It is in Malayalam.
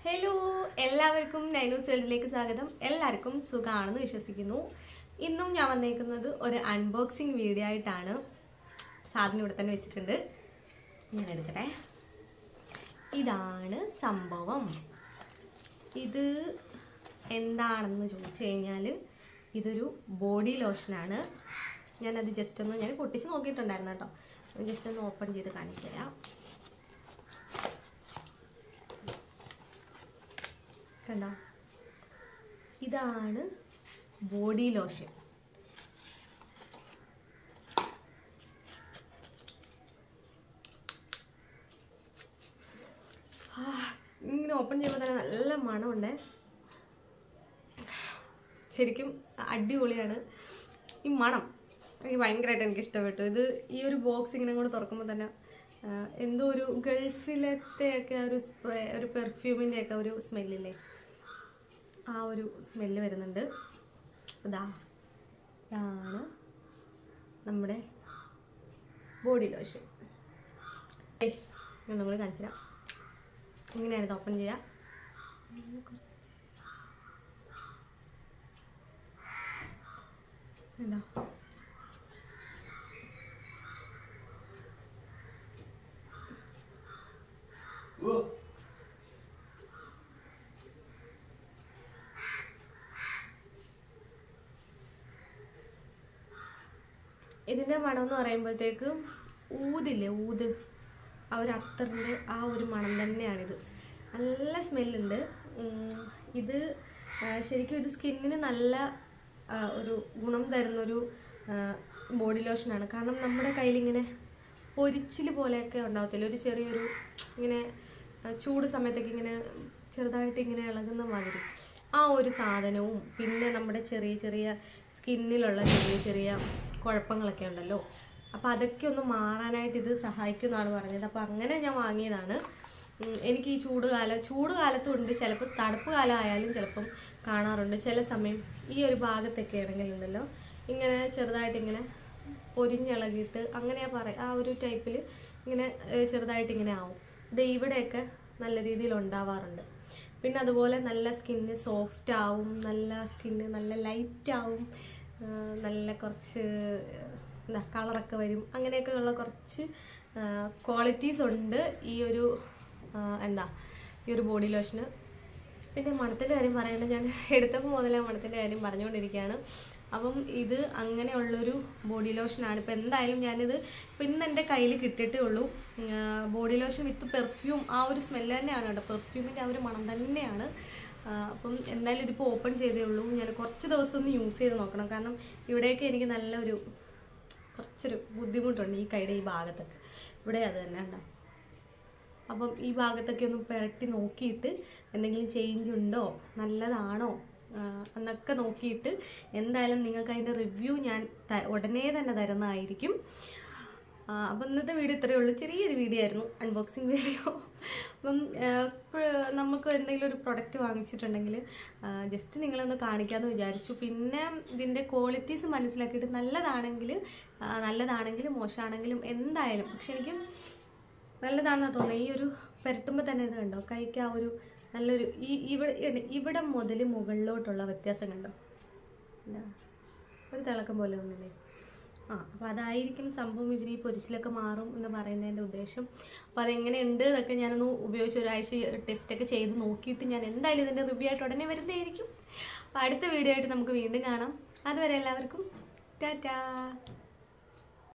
ഹലോ എല്ലാവർക്കും നൈനൂസ് വേൾഡിലേക്ക് സ്വാഗതം എല്ലാവർക്കും സുഖമാണെന്ന് വിശ്വസിക്കുന്നു ഇന്നും ഞാൻ വന്നേക്കുന്നത് ഒരു അൺബോക്സിങ് വീഡിയോ ആയിട്ടാണ് സാധനം ഇവിടെ തന്നെ വെച്ചിട്ടുണ്ട് ഞാൻ എടുക്കട്ടെ ഇതാണ് സംഭവം ഇത് എന്താണെന്ന് ചോദിച്ചു കഴിഞ്ഞാൽ ഇതൊരു ബോഡി ലോഷനാണ് ഞാനത് ജസ്റ്റ് ഒന്ന് ഞാൻ പൊട്ടിച്ച് നോക്കിയിട്ടുണ്ടായിരുന്നു കേട്ടോ ജസ്റ്റ് ഒന്ന് ഓപ്പൺ ചെയ്ത് കാണിച്ചു തരാം കണ്ടോ ഇതാണ് ബോഡി ലോഷൻ ആ, ഇങ്ങനെ ഓപ്പൺ ചെയ്യുമ്പോൾ തന്നെ നല്ല മണമുണ്ട് ശരിക്കും അടിപൊളിയാണ് ഈ മണം എനിക്ക് ഭയങ്കരമായിട്ട് എനിക്ക് ഇഷ്ടപ്പെട്ടു ഇത് ഈ ഒരു ബോക്സ് ഇങ്ങനെ കൂടെ തുറക്കുമ്പോൾ തന്നെ ആ, എന്തോ ഒരു ഗൾഫിലത്തെയൊക്കെ ഒരു സ്പ്രേ ഒരു പെർഫ്യൂമിൻ്റെ ഒക്കെ ഒരു സ്മെല്ലില്ലേ ആ ഒരു സ്മെല്ല് വരുന്നുണ്ട് ഇതാ ഇതാണ് നമ്മുടെ ബോഡി ലോഷൻ ഏയ് ഞാൻ നമ്മൾ കാണിച്ചു തരാം ഇങ്ങനെയാണ് ഇത് ഓപ്പൺ ചെയ്യുക എന്താ ഇതിൻ്റെ മണം എന്ന് പറയുമ്പോഴത്തേക്ക് ഊതില്ലേ ഊത് ആ ഒരു അത്തറിൻ്റെ ആ ഒരു മണം തന്നെയാണിത് നല്ല സ്മെല്ലുണ്ട് ഉം, ഇത് ആ, ശരിക്കും ഇത് സ്കിന്നിന് നല്ല ആ, ഒരു ഗുണം തരുന്നൊരു ബോഡി ലോഷനാണ് കാരണം നമ്മുടെ കയ്യിലിങ്ങനെ പൊരിച്ചിൽ പോലെയൊക്കെ ഉണ്ടാവത്തില്ല ഒരു ചെറിയൊരു ഇങ്ങനെ ആ, ചൂട് സമയത്തൊക്കെ ഇങ്ങനെ ചെറുതായിട്ട് ഇങ്ങനെ ഇളകുന്ന മാതിരി ആ ഒരു സാധനവും പിന്നെ നമ്മുടെ ചെറിയ ചെറിയ സ്കിന്നിലുള്ള ചെറിയ ചെറിയ കുഴപ്പങ്ങളൊക്കെ ഉണ്ടല്ലോ അപ്പോൾ അതൊക്കെ ഒന്ന് മാറാനായിട്ട് ഇത് സഹായിക്കുമെന്നാണ് പറഞ്ഞത് അപ്പോൾ അങ്ങനെ ഞാൻ വാങ്ങിയതാണ് ഉം, എനിക്ക് ഈ ചൂട് കാലം ചൂട് കാലത്തും ഉണ്ട് ചിലപ്പോൾ തണുപ്പ് കാലം ആയാലും ചിലപ്പം കാണാറുണ്ട് ചില സമയം ഈ ഒരു ഭാഗത്തൊക്കെ ആണെങ്കിൽ ഉണ്ടല്ലോ ഇങ്ങനെ ചെറുതായിട്ട് ഇങ്ങനെ പൊരിഞ്ഞിളകിയിട്ട് അങ്ങനെ പറയും ആ ഒരു ടൈപ്പിൽ ഇങ്ങനെ ഏഹ്, ചെറുതായിട്ട് ഇങ്ങനെ ആവും ഇത് ഇവിടെയൊക്കെ നല്ല രീതിയിൽ ഉണ്ടാവാറുണ്ട് പിന്നെ അതുപോലെ നല്ല സ്കിന്ന് സോഫ്റ്റ് ആവും നല്ല സ്കിന്ന് നല്ല ലൈറ്റ് ആവും ആ, നല്ല കുറച്ച് എന്താ കളറൊക്കെ വരും അങ്ങനെയൊക്കെ ഉള്ള കുറച്ച് ക്വാളിറ്റീസ് ഉണ്ട് ഈ ഒരു ആ, എന്താ ഈ ഒരു ബോഡി ലോഷന് പിന്നെ മണത്തിൻ്റെ കാര്യം പറയേണ്ടത് ഞാൻ എടുത്തപ്പോൾ മുതലേ മണത്തിൻ്റെ കാര്യം പറഞ്ഞുകൊണ്ടിരിക്കുകയാണ് അപ്പം ഇത് അങ്ങനെയുള്ളൊരു ബോഡി ലോഷനാണ് ഇപ്പം എന്തായാലും ഞാനിത് ഇപ്പം ഇന്ന് എൻ്റെ കയ്യിൽ കിട്ടിയിട്ടേ ഉള്ളൂ ബോഡി ലോഷൻ വിത്ത് പെർഫ്യൂം ആ ഒരു സ്മെല്ല് തന്നെയാണ് കേട്ടോ പെർഫ്യൂമിൻ്റെ ആ ഒരു മണം തന്നെയാണ് ആ, അപ്പം എന്തായാലും ഇതിപ്പോൾ ഓപ്പൺ ചെയ്തേ ഉള്ളൂ ഞാൻ കുറച്ച് ദിവസം ഒന്ന് യൂസ് ചെയ്ത് നോക്കണം കാരണം ഇവിടെയൊക്കെ എനിക്ക് നല്ലൊരു കുറച്ചൊരു ബുദ്ധിമുട്ടുണ്ട് ഈ കൈയുടെ ഈ ഭാഗത്തൊക്കെ ഇവിടെ അത് തന്നെ ഉണ്ടാവും അപ്പം ഈ ഭാഗത്തൊക്കെ ഒന്ന് പുരട്ടി നോക്കിയിട്ട് എന്തെങ്കിലും ചേഞ്ച് ഉണ്ടോ നല്ലതാണോ ആ, എന്നൊക്കെ നോക്കിയിട്ട് എന്തായാലും നിങ്ങൾക്ക് അതിൻ്റെ റിവ്യൂ ഞാൻ ത- ഉടനെ തന്നെ തരുന്നതായിരിക്കും ആ, അപ്പം ഇന്നത്തെ വീഡിയോ ഇത്രയേ ഉള്ളൂ ചെറിയൊരു വീഡിയോ ആയിരുന്നു അൺബോക്സിങ് വീഡിയോ അപ്പം ആ, ഇപ്പഴ് നമുക്ക് എന്തെങ്കിലും ഒരു പ്രൊഡക്റ്റ് വാങ്ങിച്ചിട്ടുണ്ടെങ്കിൽ ജസ്റ്റ് നിങ്ങളൊന്ന് കാണിക്കാമെന്ന് വിചാരിച്ചു പിന്നെ ഇതിൻ്റെ ക്വാളിറ്റീസ് മനസ്സിലാക്കിയിട്ട് നല്ലതാണെങ്കിൽ ആ, നല്ലതാണെങ്കിലും മോശമാണെങ്കിലും എന്തായാലും പക്ഷെ എനിക്ക് നല്ലതാണെന്ന് തോന്നുന്നത് ഈ ഒരു പുരട്ടുമ്പോൾ തന്നെ ഇത് കണ്ടോ കൈക്ക് ആ ഒരു നല്ലൊരു ഈ ഇവിടെ ഇവിടെ മുതൽ മുകളിലോട്ടുള്ള വ്യത്യാസം കണ്ടോ ഇല്ല. ഒരു തിളക്കം പോലെ തോന്നില്ലേ ആ അപ്പോൾ അതായിരിക്കും സംഭവം ഇവർ ഈ പൊരിച്ചിലൊക്കെ മാറും എന്ന് പറയുന്നതിൻ്റെ ഉദ്ദേശം അപ്പോൾ അതെങ്ങനെയുണ്ട് എന്നൊക്കെ ഞാനൊന്ന് ഉപയോഗിച്ച് ഒരാഴ്ച ടെസ്റ്റൊക്കെ ചെയ്ത് നോക്കിയിട്ട് ഞാൻ എന്തായാലും ഇതിൻ്റെ റിവ്യൂ ആയിട്ട് ഉടനെ വരുന്നതായിരിക്കും അപ്പോൾ അടുത്ത വീഡിയോ ആയിട്ട് നമുക്ക് വീണ്ടും കാണാം അതുവരെ എല്ലാവർക്കും ടാറ്റാ